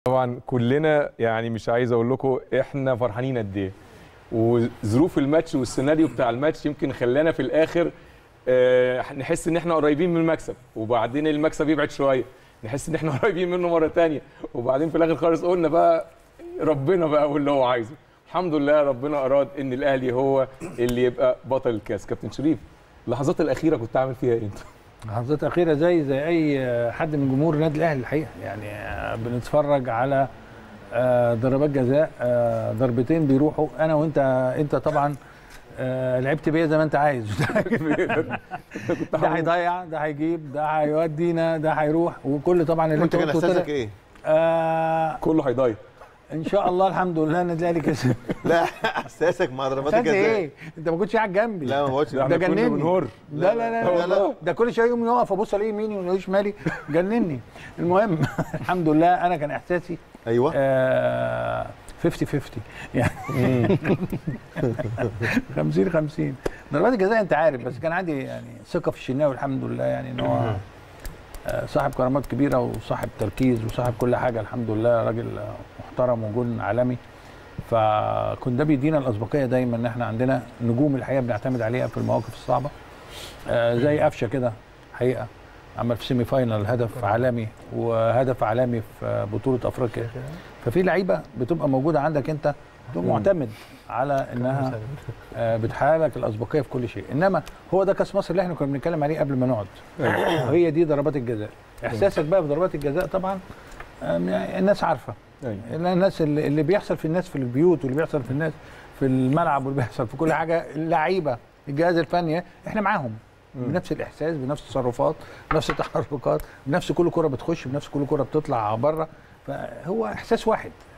طبعا كلنا يعني مش عايز اقول لكم احنا فرحانين قد ايه وظروف الماتش والسيناريو بتاع الماتش يمكن خلانا في الاخر آه، نحس ان احنا قريبين من المكسب وبعدين المكسب يبعد شويه نحس ان احنا قريبين منه مره تانية وبعدين في الاخر خالص قلنا بقى ربنا بقى واللي هو عايزه الحمد لله ربنا اراد ان الاهلي هو اللي يبقى بطل الكاس كابتن شريف اللحظات الاخيره كنت عامل فيها ايه انت لحظات اخيره زي زي اي حد من جمهور النادي الاهلي الحقيقه يعني آه، بنتفرج على آه، ضربات جزاء آه، ضربتين بيروحوا انا وانت انت طبعا آه، لعبت بيا زي ما انت عايز كنت ده هيضيع ده هيجيب ده هيودينا ده هيروح وكل طبعا اللي وانت انت كان قلته احساسك طلع. ايه؟ آه كله هيضيع ان شاء الله الحمد لله النادي الاهلي كسب لا احساسك مع ضربات احساس الجزاء ايه انت ما كنتش قاعد جنبي لا ما بقولش ده احنا كنا جنني بنهر. لا لا لا, لا، لا, لا. ده كل شويه يوم يقف ابص الاقيه يميني ولا شمالي جنني المهم الحمد لله انا كان احساسي ايوه آه 50 50 يعني 50 50 ضربات الجزاء انت عارف بس كان عندي يعني ثقه في الشناوي الحمد لله يعني ان هو آه، صاحب كرامات كبيره وصاحب تركيز وصاحب كل حاجه الحمد لله راجل آه، محترم وجون عالمي فكنت ده بيدينا الاسبقيه دايما ان احنا عندنا نجوم الحقيقه بنعتمد عليها في المواقف الصعبه آه، زي قفشه كده حقيقه عمل في سيمي فاينال هدف عالمي وهدف عالمي في بطوله افريقيا ففي لعيبه بتبقى موجوده عندك انت بتبقى معتمد على انها آه، بتحقق لك الاسبقيه في كل شيء انما هو ده كاس مصر اللي احنا كنا بنتكلم عليه قبل ما نقعد هي دي ضربات الجزاء احساسك بقى بضربات الجزاء طبعا آم، يعني الناس عارفه أيوة. الناس اللي, اللي بيحصل في الناس في البيوت واللي بيحصل في الناس في الملعب واللي بيحصل في كل حاجه اللعيبه الجهاز الفني احنا معاهم بنفس الاحساس بنفس التصرفات بنفس التحركات بنفس كل كره بتخش بنفس كل كره بتطلع بره فهو احساس واحد